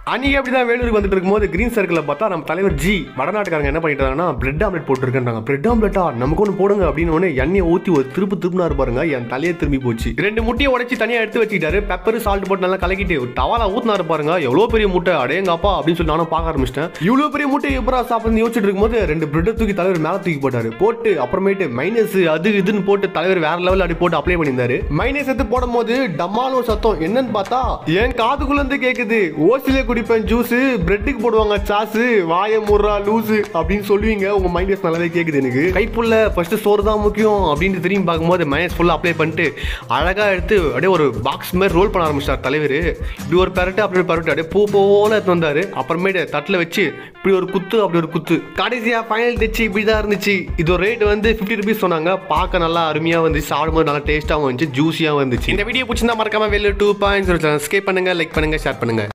அன்னைக்கு அப்படிதான் வேலூருக்கு வந்துட்டு இருக்கும்போது கிரீன் சர்க்கிளில் பார்த்தா நம்ம தலைவர் ஜி வடநாட்டுக்காரங்க என்ன பண்ணிட்டாங்கன்னா பிரெட் ஆம்லெட் போட்டுருக்காங்க பிரெட் ஆம்லெட்டா நமக்கு ஒன்று போடுங்க அப்படின்னு ஒன்று எண்ணெயை ஊற்றி ஒரு திருப்பு திருப்பினா பாருங்க என் தலையே திரும்பி போச்சு ரெண்டு முட்டையை உடைச்சி தனியாக எடுத்து வச்சுக்கிட்டாரு பெப்பர் சால்ட் போட்டு நல்லா கலக்கிட்டு ஒரு டவாலா ஊத்தினாரு பாருங்க எவ்வளோ பெரிய முட்டை அடேங்கப்பா அப்படின்னு சொல்லி நானும் பார்க்க ஆரம்பிச்சிட்டேன் இவ்வளோ பெரிய முட்டை எப்பரா சாப்பிட்டு யோசிச்சுட்டு இருக்கும்போது ரெண்டு பிரெட்டை தூக்கி தலைவர் மேலே தூக்கி போட்டாரு போட்டு அப்புறமேட்டு மைனஸ் அது இதுன்னு போட்டு தலைவர் வேற லெவலில் அப்படி போட்டு அப்ளை பண்ணியிருந்தாரு மைனஸ் எடுத்து போடும்போது டம்மாலும் ஒரு சத்தம் என்னன்னு பார்த்தா என் காதுக்குள்ள இருந்து கேக்குது ஓசிலே குடிப்பேன் ஜூஸ் பிரெட்டுக்கு போடுவாங்க சாஸ் வாய முறா லூசு அப்படின்னு சொல்லுவீங்க உங்க மைனஸ் நல்லாவே கேக்குது எனக்கு கைப்புள்ள ஃபர்ஸ்ட் சோறு தான் முக்கியம் அப்படின்னு திரும்பி பார்க்கும்போது மைனஸ் ஃபுல்லாக அப்ளை பண்ணிட்டு அழகா எடுத்து அப்படியே ஒரு பாக்ஸ் மாதிரி ரோல் பண்ண ஆரம்பிச்சார் தலைவர் இப்படி ஒரு பரட்டு அப்படி ஒரு பரட்டு அப்படியே பூ போல எடுத்து வந்தாரு அப்புறமேட்டு தட்டில் வச்சு இப்படி ஒரு குத்து அப்படி ஒரு குத்து கடைசியா ஃபைனல் தைச்சு இப்படி தான் இருந்துச்சு இது ஒரு ரேட் வந்து ஃபிஃப்டி ருபீஸ் சொன்னாங்க பார்க்க நல்லா அருமையாக வந்துச்சு சாப்பிடும்போது நல்லா டேஸ்ட்டாகவும் வந்துச்சு ஜூஸியாகவும் இருந்துச்சு இந்த வீடியோ பிடிச்சிருந்தா மறக்காம வெளியே டூ பாயிண்ட்ஸ் ஸ்கேப் பண்ணுங்க லைக் பண்ணுங்க ஷேர் பண்ணுங்க